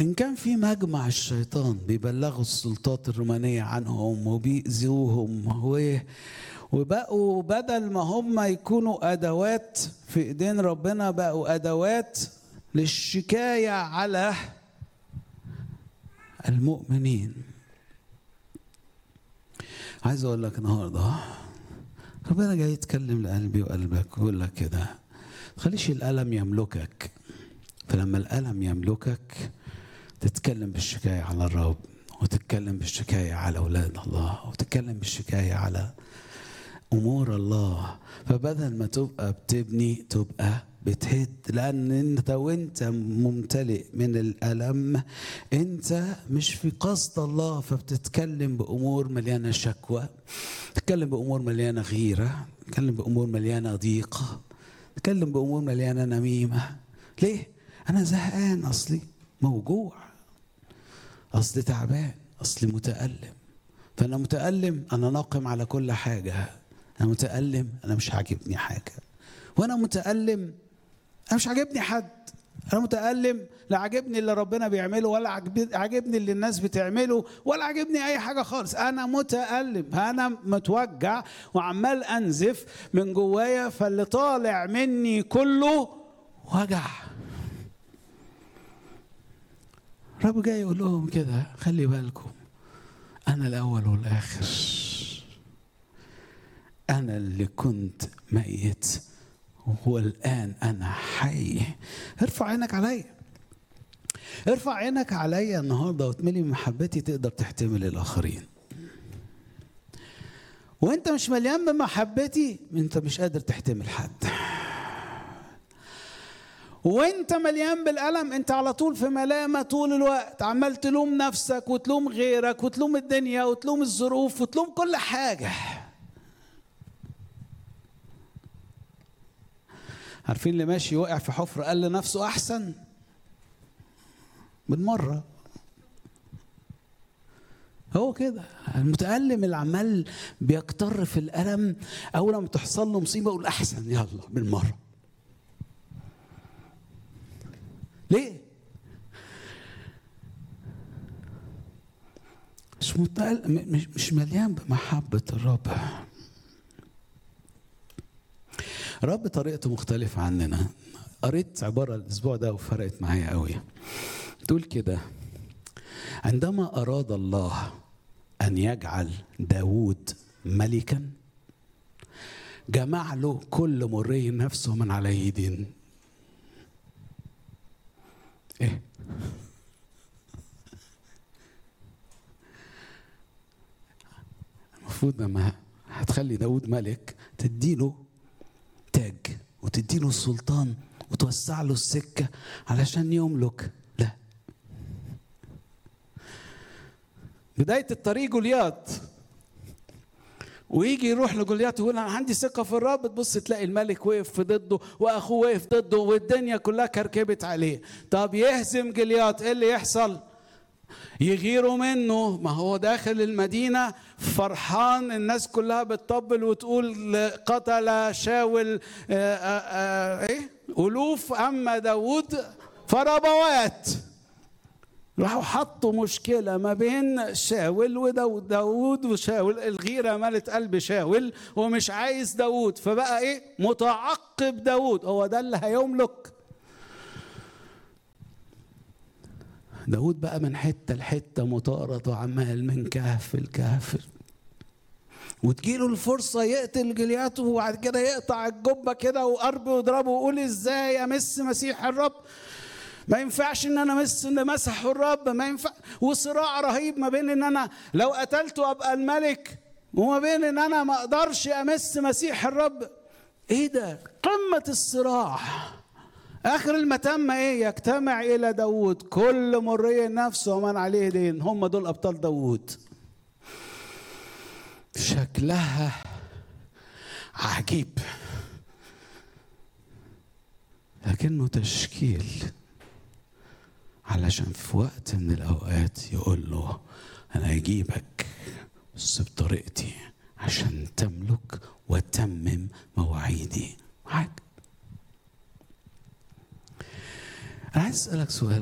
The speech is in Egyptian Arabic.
إن كان في مجمع الشيطان بيبلغوا السلطات الرومانية عنهم وبيأذوهم و... وبقوا بدل ما هم يكونوا أدوات في إيدين ربنا بقوا أدوات للشكاية على المؤمنين عايز أقول لك النهاردة ربنا جاي يتكلم لقلبي وقلبك ويقول لك كده خليش الألم يملكك فلما الألم يملكك تتكلم بالشكاية على الرب وتتكلم بالشكاية على أولاد الله وتتكلم بالشكاية على أمور الله فبدل ما تبقى بتبني تبقى بتهد لأن أنت وأنت ممتلئ من الألم أنت مش في قصد الله فبتتكلم بأمور مليانة شكوى تتكلم بأمور مليانة غيرة تتكلم بأمور مليانة ضيقة تتكلم بأمور مليانة نميمة ليه؟ أنا زهقان أصلي موجوع أصلي تعبان أصلي متألم فأنا متألم أنا ناقم على كل حاجة أنا متألم أنا مش عاجبني حاجة وأنا متألم أنا مش عاجبني حد أنا متألم لا عاجبني اللي ربنا بيعمله ولا عاجبني اللي الناس بتعمله ولا عاجبني أي حاجة خالص أنا متألم أنا متوجع وعمال أنزف من جوايا فاللي طالع مني كله وجع الرب جاي يقول لهم كده خلي بالكم أنا الأول والآخر أنا اللي كنت ميت والآن أنا حي ارفع عينك عليا ارفع عينك عليا النهارده وتملي من محبتي تقدر تحتمل الآخرين وانت مش مليان بمحبتي انت مش قادر تحتمل حد وانت مليان بالالم انت على طول في ملامه طول الوقت عمال تلوم نفسك وتلوم غيرك وتلوم الدنيا وتلوم الظروف وتلوم كل حاجه عارفين اللي ماشي وقع في حفره قال لنفسه احسن بالمره هو كده المتألم اللي عمال بيكتر في الألم أول ما تحصل له مصيبة يقول أحسن يلا بالمرة ليه؟ مش متقل... مش مش مليان بمحبة الرب الرب طريقته مختلفة عننا قريت عبارة الأسبوع ده وفرقت معايا قوي تقول كده عندما أراد الله أن يجعل داود ملكا جمع له كل مري نفسه من على يدين ايه المفروض لما هتخلي داود ملك تديله تاج وتديله السلطان وتوسع له السكة علشان يملك لا بداية الطريق جوليات ويجي يروح لجوليات ويقول انا عندي ثقه في الرب تبص تلاقي الملك وقف في ضده واخوه وقف ضده والدنيا كلها كركبت عليه طب يهزم جوليات ايه اللي يحصل يغيروا منه ما هو داخل المدينة فرحان الناس كلها بتطبل وتقول قتل شاول آآ آآ ايه ألوف أما داود فربوات راحوا حطوا مشكلة ما بين شاول وداود داود وشاول الغيرة ملت قلب شاول ومش عايز داود فبقى ايه متعقب داود هو ده اللي هيملك داود بقى من حتة لحتة مطارد وعمال من كهف لكهف وتجيله الفرصة يقتل جليات وبعد كده يقطع الجبة كده وقرب ويضربه ويقول ازاي امس مسيح الرب ما ينفعش ان انا امس ان مسح الرب ما ينفع وصراع رهيب ما بين ان انا لو قتلته ابقى الملك وما بين ان انا ما اقدرش امس مسيح الرب ايه ده قمة الصراع اخر المتمة ايه يجتمع الى داود كل مري نفسه ومن عليه دين هم دول ابطال داود شكلها عجيب لكنه تشكيل علشان في وقت من الاوقات يقول له انا اجيبك بس بطريقتي عشان تملك وتمم مواعيدي معاك انا عايز اسالك سؤال